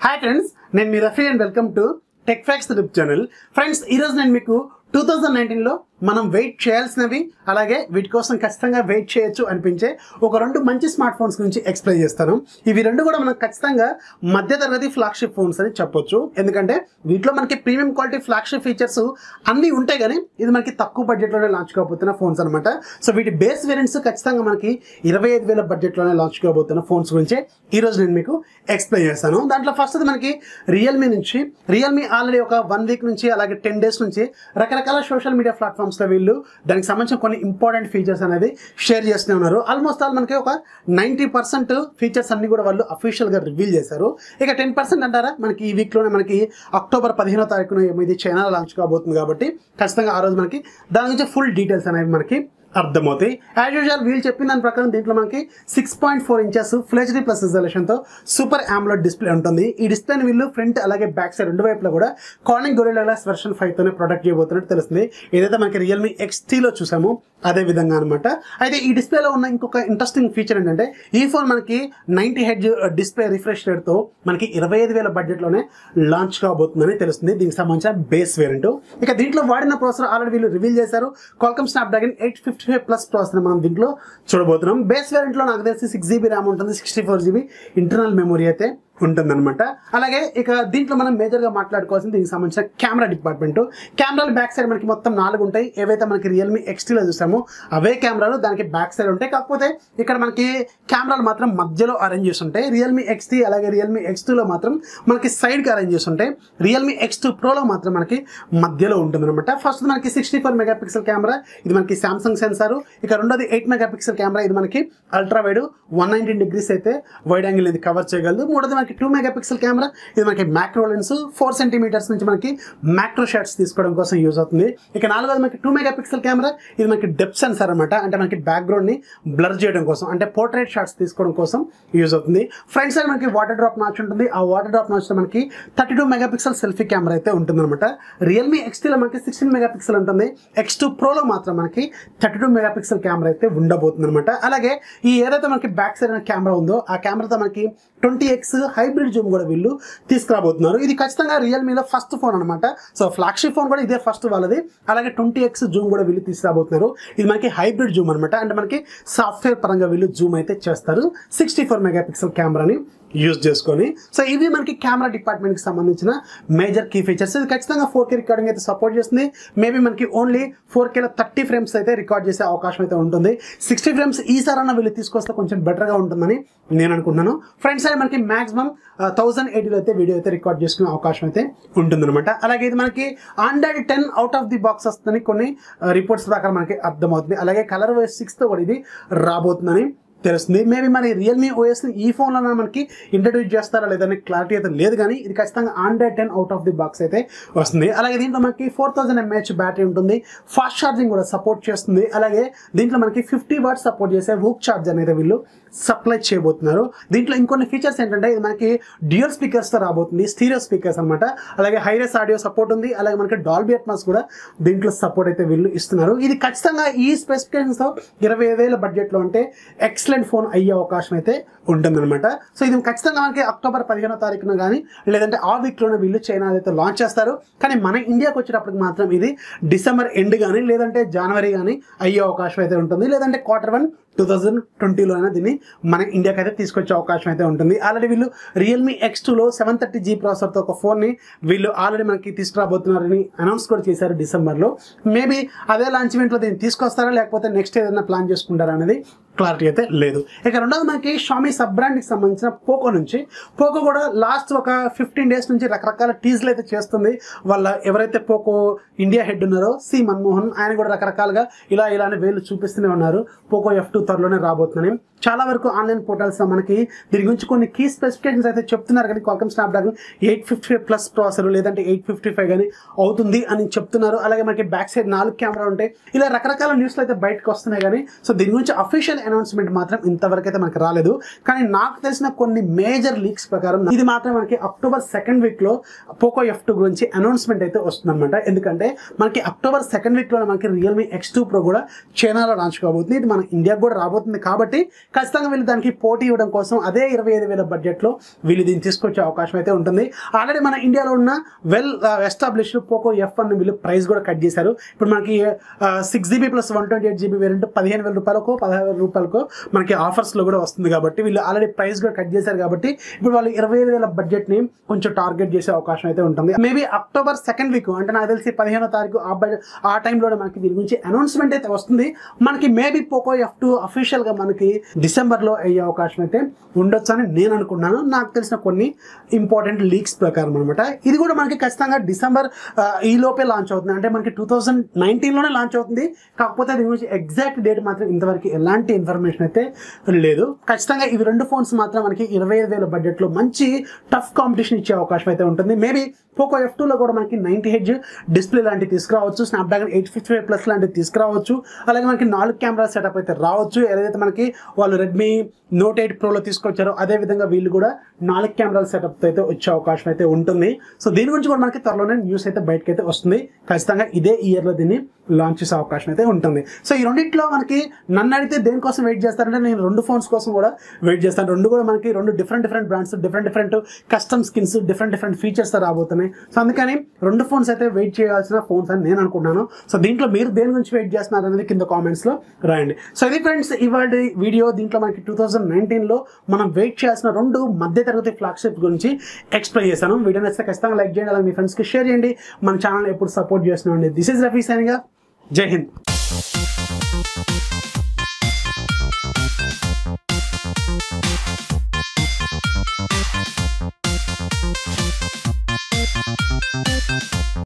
hi friends నేను మీ Rafi and welcome to tech facts YouTube channel friends ఈరోజు నేను మీకు టూ థౌజండ్ నైన్టీన్లో మనం వెయిట్ చేయాల్సినవి అలాగే వీటి కోసం ఖచ్చితంగా వెయిట్ చేయొచ్చు అనిపించే ఒక రెండు మంచి స్మార్ట్ ఫోన్స్ గురించి ఎక్స్ప్లెయిన్ చేస్తాను ఇవి రెండు కూడా మనకు ఖచ్చితంగా మధ్యతరగతి ఫ్లాగ్షిప్ ఫోన్స్ అని చెప్పొచ్చు ఎందుకంటే వీటిలో మనకి ప్రీమియం క్వాలిటీ ఫ్లాగ్షిప్ ఫీచర్స్ అన్నీ ఉంటాయి కానీ ఇది మనకి తక్కువ బడ్జెట్లోనే లాంచ్ కాబోతున్న ఫోన్స్ అనమాట సో వీటి బేస్ వేరియంట్స్ ఖచ్చితంగా మనకి ఇరవై ఐదు వేల బడ్జెట్లోనే లాంచ్ కాబోతున్న ఫోన్స్ గురించి ఈ రోజు నేను మీకు ఎక్స్ప్లెయిన్ చేస్తాను దాంట్లో ఫస్ట్ మనకి రియల్మీ నుంచి రియల్మీ ఆల్రెడీ ఒక వన్ వీక్ నుంచి అలాగే టెన్ డేస్ నుంచి రకరకాల సోషల్ మీడియా ప్లాట్ఫామ్స్లో వీళ్ళు దానికి సంబంధించిన కొన్ని ఇంపార్టెంట్ ఫీచర్స్ అనేది షేర్ చేస్తూనే ఉన్నారు ఆల్మోస్ట్ ఆల్ మనకి ఒక నైంటీ పర్సెంట్ ఫీచర్స్ అన్ని కూడా వాళ్ళు అఫీషియల్గా రివీల్ చేశారు ఇక టెన్ పర్సెంట్ అంటారా మనకి ఈ వీక్లోనే మనకి అక్టోబర్ పదిహేనో తారీఖున ఏమో ఇది చైనాలో లాంచ్ కాబోతుంది కాబట్టి ఖచ్చితంగా ఆ రోజు మనకి దాని గురించి ఫుల్ డీటెయిల్స్ అనేవి మనకి అర్థమవుతాయి యాజ్ యూజువల్ వీళ్ళు చెప్పిన దాని ప్రకారం దీంట్లో మనకి six point four inches full HD plus రిజల్యూషన్తో సూపర్ ఆమ్లోడ్ డిస్ప్లే ఉంటుంది ఈ డిస్ప్లేని వీళ్ళు ఫ్రంట్ అలాగే బ్యాక్ సైడ్ రెండు వైపులా కూడా Corning Gorilla Glass version five తోనే ప్రొడక్ట్ చేయబోతున్నట్టు తెలుస్తుంది ఏదైతే మనకి రియల్మీ ఎక్స్టీలో చూసామో అదే విధంగా అనమాట అయితే ఈ డిస్ప్లేలో ఉన్న ఇంకొక ఇంట్రెస్టింగ్ ఫీచర్ ఏంటంటే ఈ ఫోన్ మనకి నైంటీ హెడ్ డిస్ప్లే రిఫ్రెష్ రేట్తో మనకి ఇరవై ఐదు వేల బడ్జెట్లోనే లాంచ్ కాబోతుందని తెలుస్తుంది దీనికి సంబంధించిన బేస్ వేరియంట్ ఇక దీంట్లో వాడిన ప్రాసెసర్ ఆల్రెడీ వీళ్ళు రివీల్ చేశారు Qualcomm Snapdragon eight fifty five plus processor మనం దీంట్లో చూడబోతున్నాం బేస్ వేరియంట్లో నాకు తెలిసి సిక్స్ జీబీ ర్యామ్ ఉంటుంది sixty four GB internal memory అయితే ఉంటుందన్నమాట అలాగే ఇక దీంట్లో మనం మేజర్గా మాట్లాడుకోవాల్సింది దీనికి సంబంధించిన కెమెరా డిపార్ట్మెంట్ కెమెరాలు బ్యాక్ సైడ్ మనకి మొత్తం నాలుగు ఉంటాయి ఏవైతే మనకి రియల్మీ ఎక్స్టీలో చూసామో అవే కెమెరాలు దానికి బ్యాక్ సైడ్ ఉంటాయి కాకపోతే ఇక్కడ మనకి కెమెరాలు మాత్రం మధ్యలో అరేంజ్ చేసి ఉంటాయి రియల్మీ ఎక్స్టీ అలాగే రియల్మీ ఎక్స్ టూలో మాత్రం మనకి సైడ్కి అరేంజ్ చేసి ఉంటాయి రియల్మీ ఎక్స్ టూ ప్రోలో మాత్రం మనకి మధ్యలో ఉంటుంది అనమాట ఫస్ట్ మనకి sixty four megapixel camera ఇది మనకి సామ్సంగ్ సెన్సార్ ఇక రెండోది ఎయిట్ మెగా పిక్సెల్ కెమెరా ఇది మనకి ultra wide one nineteen degrees అయితే వైడ్ యాంగిల్ ఇది కవర్ చేయగలదు మూడోది మనకి టూ మెగా పిక్సెల్ కెమెరా ఇది మనకి మ్యాక్రో లెన్స్ ఫోర్ సెంటీమీటర్స్ నుంచి మనకి మ్యాక్రో షాట్స్ తీసుకోవడం కోసం యూజ్ అవుతుంది ఇక నాలుగోది మనకి టూ మెగా పిక్సెల్ కెమెరా ఇది మనకి డెప్ సెన్సార్ అనమాట అంటే మనకి బ్యాక్గ్రౌండ్ ని బ్లర్ చేయడం కోసం అంటే పోర్ట్రేట్ షాట్స్ తీసుకోవడం కోసం యూజ్ అవుతుంది ఫ్రంట్ సైడ్ మనకి వాటర్ డ్రాప్ నాచ్ ఉంటుంది ఆ వాటర్ డ్రాప్ నాచ్ మనకి thirty two megapixel selfie camera అయితే ఉంటుంది అనమాట రియల్మీ ఎక్స్టీలో మనకి సిక్స్టీన్ మెగా పిక్సెల్ ఉంటుంది ఎక్స్ టూ ప్రోలో మాత్రం మనకి thirty two megapixel camera అయితే ఉండబోతుంది అనమాట అలాగే ఈ ఏదైతే మనకి బ్యాక్ సైడ్ కెమెరా ఉందో ఆ కెమెరాతో మనకి ట్వంటీ ఎక్స్ హైబ్రిడ్ జూమ్ కూడా వీళ్ళు తీసుకురాబోతున్నారు ఇది ఖచ్చితంగా రియల్మీలో ఫస్ట్ ఫోన్ అనమాట సో ఫ్లాగ్షిప్ ఫోన్ కూడా ఇదే ఫస్ట్ వాళ్ళది అలాగే ట్వంటీ ఎక్స్ జూమ్ కూడా వీళ్ళు తీసుకురాబోతున్నారు ఇది మనకి హైబ్రిడ్ జూమ్ అనమాట అంటే మనకి సాఫ్ట్వేర్ పరంగా వీళ్ళు జూమ్ అయితే చేస్తారు సిక్స్టీ ఫోర్ మెగా పిక్సెల్ కెమెరాని యూజ్ చేసుకొని సో ఇవి మనకి కెమెరా డిపార్ట్మెంట్కి సంబంధించిన మేజర్ కీ ఫీచర్స్ ఇది ఖచ్చితంగా ఫోర్ కే రికార్డింగ్ అయితే సపోర్ట్ చేస్తుంది మేబీ మనకి ఓన్లీ ఫోర్ కేలో థర్టీ ఫ్రేమ్స్ అయితే రికార్డ్ చేసే అవకాశం అయితే ఉంటుంది సిక్స్టీ ఫ్రేమ్స్ ఈసారన్నా వీళ్ళు తీసుకొస్తే కొంచెం బెటర్గా ఉంటుందని నేను అనుకుంటున్నాను ఫ్రంట్ సైడ్ మనకి మాక్సిమం థౌసండ్ ఎయిటీలో అయితే వీడియో అయితే రికార్డ్ చేసుకునే అవకాశం అయితే ఉంటుందన్నమాట అలాగే ఇది మనకి Android ten out of the box వస్తుందని కొన్ని రిపోర్ట్స్ దాకా మనకి అర్థమవుతుంది అలాగే కలర్ వైస్ సిక్స్తో కూడా ఇది రాబోతుందని తెలుస్తుంది మేబీ మరి రియల్మీ ఓఎస్ని ఈ ఫోన్లో మనకి ఇంట్రడ్యూస్ చేస్తారా లేదని క్లారిటీ అయితే లేదు కానీ ఇది ఖచ్చితంగా Android ten out of the box అయితే వస్తుంది అలాగే దీంట్లో మనకి ఫోర్ థౌసండ్ ఎంఏహెచ్ బ్యాటరీ ఉంటుంది ఫాస్ట్ ఛార్జింగ్ కూడా సపోర్ట్ చేస్తుంది అలాగే దీంట్లో మనకి ఫిఫ్టీ వాట్ సపోర్ట్ చేసే వూక్ ఛార్జ్ అనేది వీళ్ళు సప్లై చేయబోతున్నారు దీంట్లో ఇంకొన్ని ఫీచర్స్ ఏంటంటే ఇది మనకి డ్యూయల్ స్పీకర్స్తో రాబోతుంది స్టీరియో స్పీకర్స్ అనమాట అలాగే హైరెస్ ఆడియో సపోర్ట్ ఉంది అలాగే మనకి డాల్బీ అట్మాస్ కూడా దీంట్లో సపోర్ట్ అయితే వీళ్ళు ఇస్తున్నారు ఇది ఖచ్చితంగా ఈ స్పెసిఫికేషన్స్తో ఇరవై వేల బడ్జెట్లో అంటే ఎక్సలెంట్ ఫోన్ అయ్యే అవకాశం అయితే ఉంటుందన్నమాట సో ఇది ఖచ్చితంగా మనకి అక్టోబర్ పదిహేనో తారీఖున కానీ లేదంటే ఆ వీక్లోనే వీళ్ళు చైనా అయితే లాంచ్ చేస్తారు కానీ మన ఇండియాకి వచ్చేటప్పటికి మాత్రం ఇది డిసెంబర్ ఎండ్ కానీ లేదంటే జనవరి కానీ అయ్యే అవకాశం అయితే ఉంటుంది లేదంటే క్వార్టర్ వన్ టూ థౌజండ్ ట్వంటీలో అయినా దీన్ని మన ఇండియాకి అయితే తీసుకొచ్చే అవకాశం అయితే ఉంటుంది ఆల్రెడీ వీళ్ళు రియల్మీ ఎక్స్ టూలో సెవెన్ థర్టీ జీ ప్రాసెసర్తో ఒక ఫోన్ని వీళ్ళు ఆల్రెడీ మనకి తీసుకురాబోతున్నారని అనౌన్స్ కూడా చేశారు డిసెంబర్లో మేబీ అదే లాంచ్ ఈవెంట్లో దీన్ని తీసుకొస్తారా లేకపోతే నెక్స్ట్ ఏదైనా ప్లాన్ చేసుకుంటారా అనేది క్లారిటీ అయితే లేదు ఇక రెండోది మనకి షామీ సబ్ బ్రాండ్కి సంబంధించిన పోకో నుంచి పోకో కూడా లాస్ట్ ఒక ఫిఫ్టీన్ డేస్ నుంచి రకరకాల టీజులు అయితే చేస్తుంది వాళ్ళ ఎవరైతే పోకో ఇండియా హెడ్ ఉన్నారో సి మన్మోహన్ ఆయన కూడా రకరకాలుగా ఇలా ఇలా అని వేలు చూపిస్తూనే ఉన్నారు పోకో ఎఫ్ టూ త్వరలోనే రాబోతుందని చాలా వరకు ఆన్లైన్ పోర్టల్స్ మనకి దీని గురించి కొన్ని కీ స్పెసిఫికేషన్స్ అయితే చెప్తున్నారు కానీ Qualcomm Snapdragon eight fifty five plus processor లేదంటే ఎయిట్ ఫిఫ్టీ ఫైవ్ కానీ అవుతుంది అని చెప్తున్నారు అలాగే మనకి బ్యాక్ సైడ్ నాలుగు కెమెరా ఉంటాయి ఇలా రకరకాల న్యూస్లు అయితే బయటకు వస్తున్నాయి కానీ సో దీని గురించి అఫీషియల్ అనౌన్స్మెంట్ మాత్రం ఇంతవరకు అయితే మనకి రాలేదు కానీ నాకు తెలిసిన కొన్ని మేజర్ లీక్స్ ప్రకారం ఇది మాత్రం మనకి అక్టోబర్ సెకండ్ వీక్ లో పోకో ఎఫ్ టూ గురించి అనౌన్స్మెంట్ అయితే వస్తుందన్నమాట ఎందుకంటే మనకి అక్టోబర్ సెకండ్ వీక్ లో మనకి రియల్మీ ఎక్స్ టూ ప్రో కూడా చైనాలో లాంచ్ కాబోతుంది ఇది మన ఇండియాకి కూడా రాబోతుంది కాబట్టి ఖచ్చితంగా వీళ్ళు దానికి పోటీ ఇవ్వడం కోసం అదే ఇరవై ఐదు వేల బడ్జెట్ లో వీళ్ళు దీన్ని తీసుకొచ్చే అవకాశం అయితే ఉంటుంది ఆల్రెడీ మన ఇండియాలో ఉన్న well established Poco F one వీళ్ళు ప్రైస్ కూడా కట్ చేశారు ఇప్పుడు మనకి six GB plus one twenty eight GB variant పదిహేను వేల రూపాయలకు పదహారు వేల రూపాయలకు మనకి ఆఫర్స్లో కూడా వస్తుంది కాబట్టి వీళ్ళు ఆల్రెడీ ప్రైస్ కూడా కట్ చేశారు కాబట్టి ఇప్పుడు వాళ్ళు ఇరవై ఐదు వేల బడ్జెట్ని కొంచెం టార్గెట్ చేసే అవకాశం అయితే ఉంటుంది మేబీ అక్టోబర్ సెకండ్ వీక్ అంటే నాకు తెలిసి పదిహేనో తారీఖు ఆ బడ్జెట్ ఆ టైంలోనే మనకి దీని గురించి అనౌన్స్మెంట్ అయితే వస్తుంది మనకి మేబీ పోకో ఎఫ్ టూ అఫీషియల్గా మనకి డిసెంబర్లో అయ్యే అవకాశం అయితే ఉండొచ్చు అని నేను అనుకున్నాను నాకు తెలిసిన కొన్ని ఇంపార్టెంట్ లీక్స్ ప్రకారం అనమాట ఇది కూడా మనకి ఖచ్చితంగా డిసెంబర్ ఆ, ఈ లోపే లాంచ్ అవుతుంది అంటే మనకి టూ థౌజండ్ నైన్టీన్లోనే లాంచ్ అవుతుంది కాకపోతే దీని గురించి ఎగ్జాక్ట్ డేట్ మాత్రం ఇంతవరకు ఎలాంటి ఇన్ఫర్మేషన్ అయితే లేదు ఖచ్చితంగా ఇవి రెండు ఫోన్స్ మాత్రం మనకి ఇరవై ఐదు వేల బడ్జెట్లో మంచి టఫ్ కాంపిటీషన్ ఇచ్చే అవకాశం అయితే ఉంటుంది మేబీ పోకో ఎఫ్ టూలో కూడా మనకి నైంటీ హెడ్జ్ డిస్ప్లే లాంటివి తీసుకురావచ్చు Snapdragon eight fifty five plus లాంటివి తీసుకురావచ్చు అలాగే మనకి నాలుగు కెమెరా సెటప్ అయితే రావచ్చు ఏదైతే మనకి వాళ్ళు రెడ్మీ నోట్ ఎయిట్ ప్రోలో తీసుకొచ్చారో అదే విధంగా వీళ్ళు కూడా నాలుగు కెమెరాల సెటప్ అయితే వచ్చే అవకాశం అయితే ఉంటుంది సో దీని గురించి కూడా మనకి త్వరలోనే న్యూస్ అయితే బయటకు అయితే వస్తుంది ఖచ్చితంగా ఇదే ఇయర్లో దీన్ని లాంచ్ చేసే అవకాశం అయితే ఉంటుంది సో ఈ రెండిట్లో మనకి నన్ను అడిగితే దేనికోసం వెయిట్ చేస్తారంటే నేను రెండు ఫోన్స్ కోసం కూడా వెయిట్ చేస్తాను రెండు కూడా మనకి రెండు different different brands different different custom skins different different features రాబోతున్నాయి సో అందుకని రెండు ఫోన్స్ అయితే వెయిట్ చేయాల్సిన ఫోన్స్ అని నేను అనుకుంటున్నాను సో దీంట్లో మీరు దేని గురించి వెయిట్ చేస్తున్నారు అనేది కింద కామెంట్స్లో రాయండి సో ఇది ఫ్రెండ్స్ ఇవాళ వీడియో దీంట్లో మనకి టూ థౌజండ్ నైన్టీన్లో మనం వెయిట్ చేయాల్సిన రెండు మధ్య తరగతి ఫ్లాగ్షిప్ గురించి ఎక్స్ప్లెయిన్ చేశాను వీడియో నచ్చితే ఖచ్చితంగా లైక్ చేయండి అలాగే మీ ఫ్రెండ్స్కి షేర్ చేయండి మన ఛానల్ ఎప్పుడు సపోర్ట్ చేస్తున్నాం దిస్ ఇస్ రఫీ సైనిగా జై హింద్